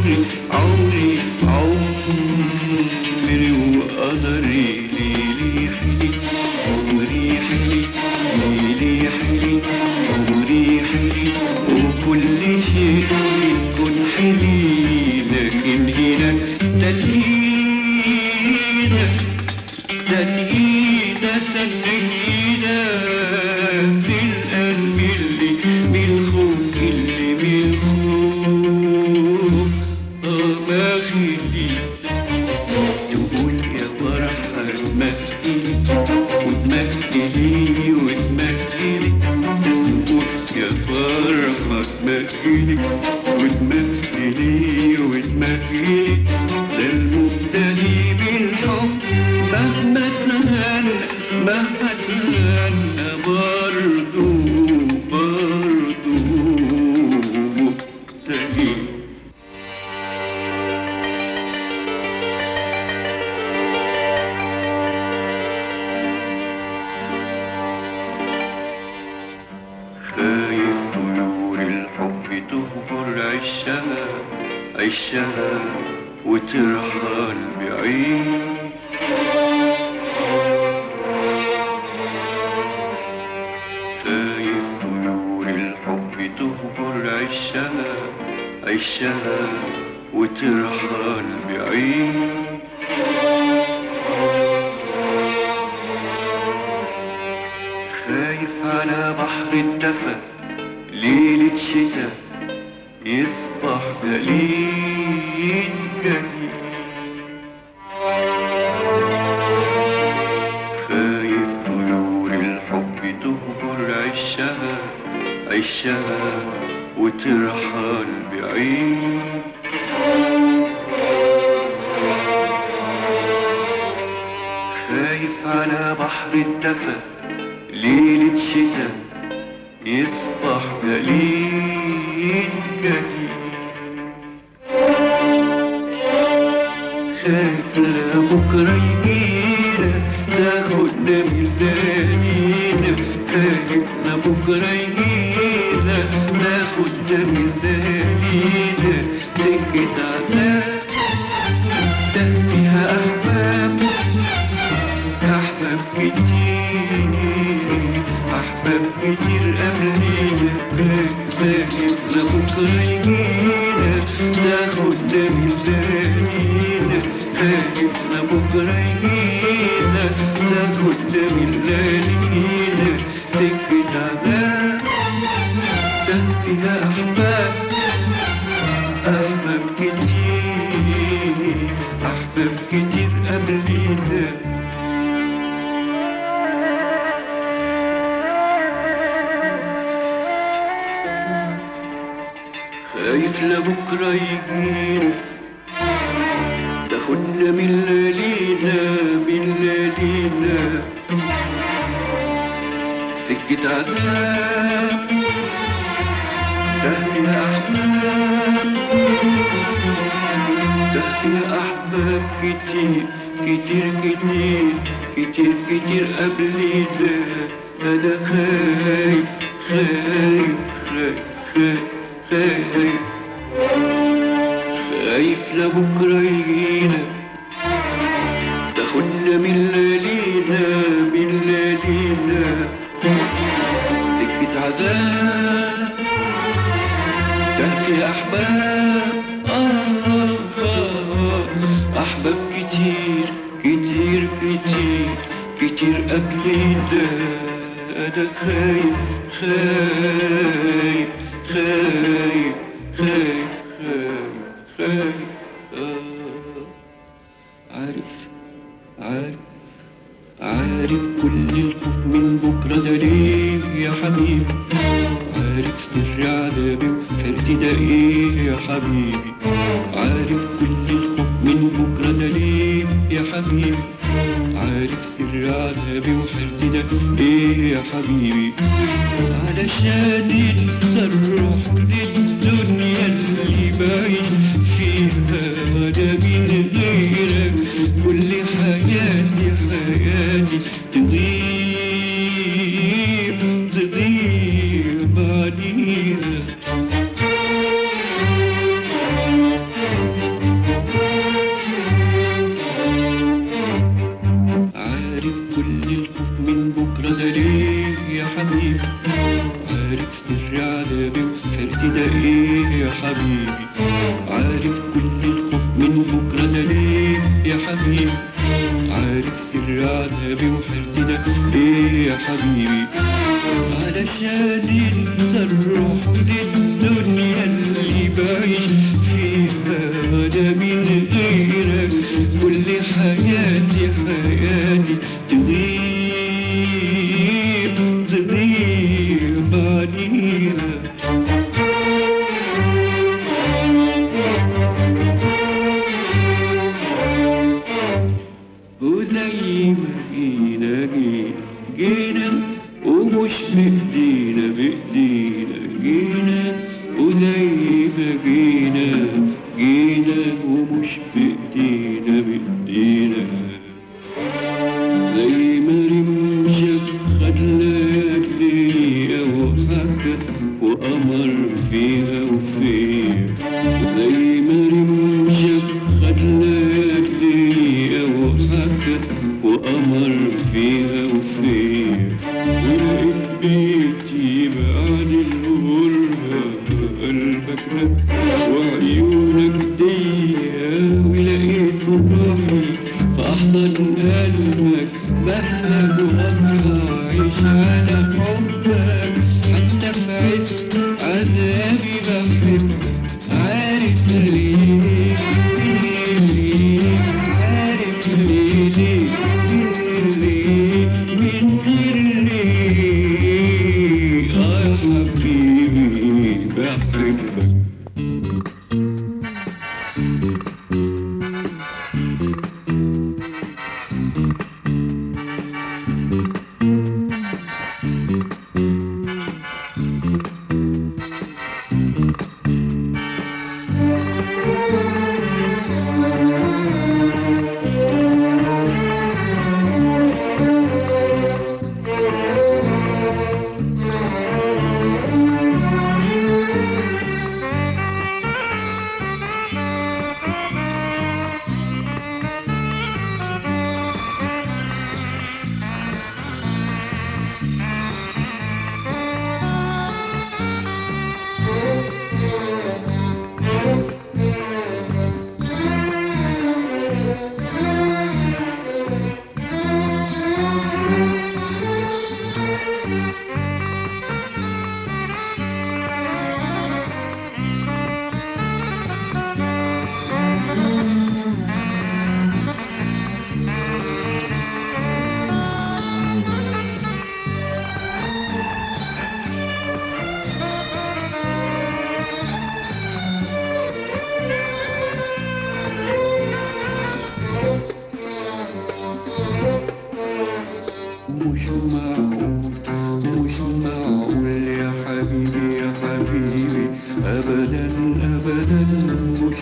عمري عمري عمري وقدري ليلي حلي عمري حلي ليلي حلي عمري حلي وكل شيء يكون حلي لكن هنا تلهينا تنهينا تنهينا في القلب اللي بالخوف اللي بالخوف آه ما خلي تقول يا فرحة تمهلي وتمهلي وتمهلي تقول يا فرحة تمهلي وتمهلي وتمهلي ده المبتلي بالحب مهما تهنى مهما تهنى برضو برضو مبتلي خايف طيور الحب تهجر عشها عشها وترحل بعيد خايف طيور الحب تهجر عشها عشها وترحل بعيد خايف على بحر الدفا ليلة شتا يصبح جليد جليد خايف طيور الحب تهجر عشها عشها وترحل بعيد خايف على بحر الدفا ليلة شتا يصبح جليد جليد خايف لبكرة يجينا تاخدنا من دانينا خايف لبكرة يجينا تاخدنا من دانينا سكة عذاب ده فيها أحباب أحباب كتير أحباب كتير قبلينا خايف لبكرة يجينا تاخدنا من دانينا خايف لبكرة يجينا تاخدنا من دانينا سكة عذاب ده فيها أحباب أحباب كتير أحباب كتير قبلينا خايف لبكرة يجينا تاخدنا من ليالينا من ليالينا سكة عذاب تهني أحباب تهني أحباب كتير كتير كتير كتير كتير قبلينا أنا خايف خايف خايف خايف خايف خايف لبكرة يجينا تاخدنا من ليالينا من ليالينا سكة عذاب تحكي أحباب آه آه آه أحباب كتير كتير كتير كتير قبلينا أنا خايف خايف خايف خايف خايف خايف آه عارف عارف عارف كل الخوف من بكرة ده ليه يا حبيبي عارف سر عذابي وحيرتي ده ايه يا حبيبي عارف كل الخوف من بكرة ده ليه يا حبيبي عارف سر عذابي وحيرتي ده ايه يا حبيبي علشان انسى الروح للدنيا اللي بعيد فيها وانا من غيرك كل حياتي حياتي تضيع تضيع بعديها ليه يا حبيبي عارف كل الخوف من بكرة ده ليه يا حبيبي عارف سر عذابي وحيرتي ده ليه يا حبيبي علشان انت الروح للدنيا اللي بعيش فيها وانا من غيرك كل حياتي حياتي تغيب تغيب عليها وزي ما جينا جينا جينا ومش بإيدينا بإيدينا جينا وزي ما جينا جينا ومش بإيدينا بإيدينا زي ما رمشك خد ليالي وحكى وقمر فيها وفيها زي ما رمشك خد ليالي وحكى وقمر فيها وفيها ولقيت بيتي بعد الغربة قلبك نبكى وعيونك ضيقة ولقيت روحي في أحضن قلبك بحلم وأصحى أعيش على حبك حتى في عز عذابي بحبك عارف ليه ليه ليه عارف ليه ليه ليه ليه من غير ليه آه يا حبيبي بحبك مش معقول مش معقول يا حبيبي يا حبيبي ابدا ابدا مش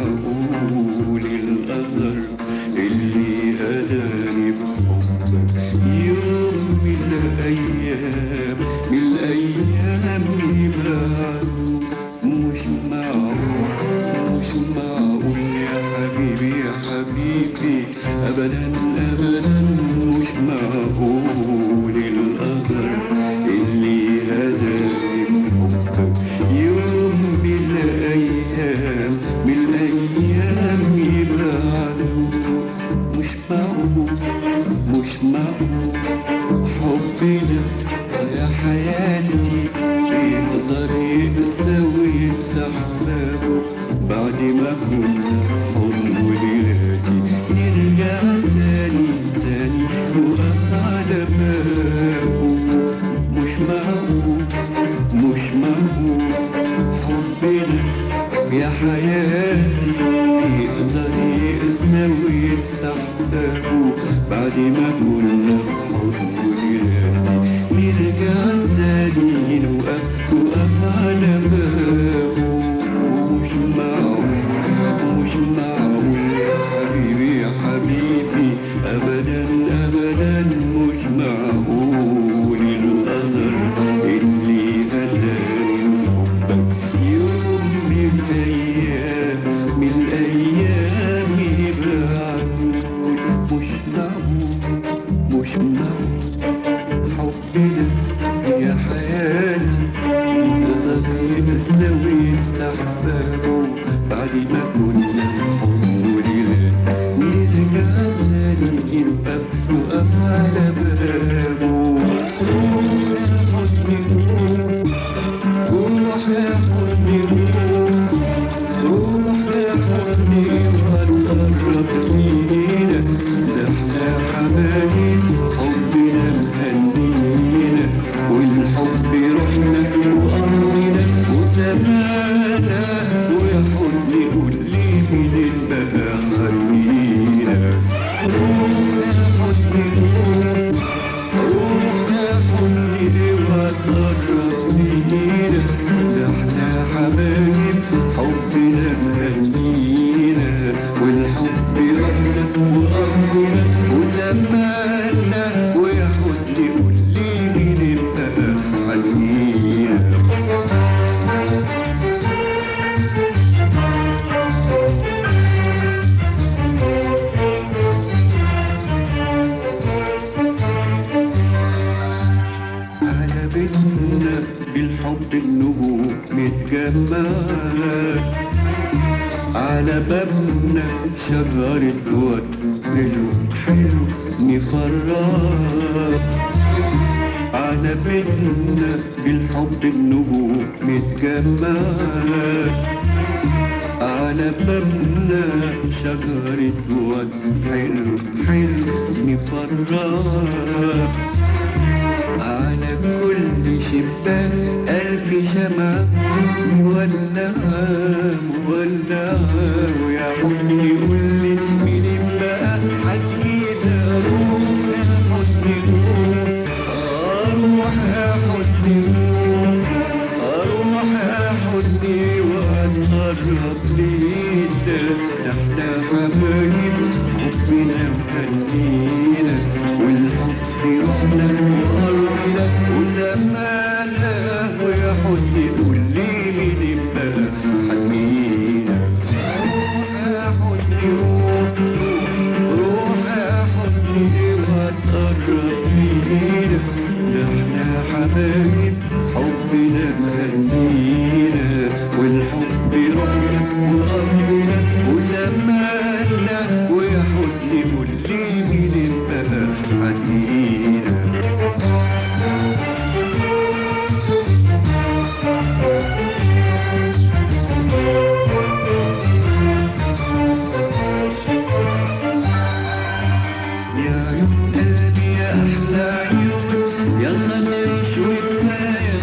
معقول القدر اللي هداني بحبك يوم من الايام من الايام يبعد مش معقول مش معقول يا حبيبي يا حبيبي ابدا ابدا مش معقول القدر اللي هداني بحبك يوم من الايام من الايام يبعد مش معقول مش معقول حبنا يا حياتي يقدر يساوي سحبابه بعد ما كنا حضن وليلاتي نرجع تاني تاني نقف على بابه مش معقول مش معقول حبنا يا حياتي يقدر يساوي سحبابه بعد ما كنا حضن وليلاتي نرجع تاني نوقف نوقف على بابه مش معقول مش معقول يا حبيبي يا حبيبي ابدا ابدا مش معقول القدر اللي هداني حبك يوم من الايام من الايام يبعدوا مش معقول مش معقول حبنا يا حياتي تقدر يساوي على بابنا شجرة ورد حلو حلو نفرح على بيتنا بالحب النجوم متجمعة على بابنا شجرة ورد حلو حلو نفرح على كل شباك ألف شمعة مولعة مولعة ويا حسني قول لي مين بقى حكينا روح يا حسني روح أروح يا حسني أروح يا حسني وأتقرب ليك ده احنا حبايب حبنا مخلينا والحب روحنا وقلبنا وزماننا ويا حسني قول لي مين بقى حنينا روح يا حسني روح روح يا حسني واتقرب لينا ده احنا حبايب حبنا مهنينا والحب روحنا وقلبنا وزماننا ويا حسني قول لي مين بقى حنينا يا عيون قلبي يا أحلى عيون يلا نعيش وكفاية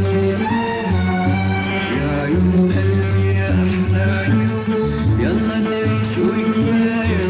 يا عيون قلبي يا أحلى عيون يلا نعيش وكفاية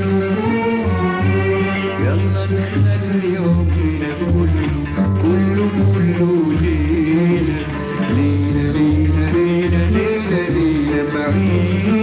يلا نخلي عمرنا كله كله كله ليلة ليلة ليلة ليلة ليلة ليلة بعيدة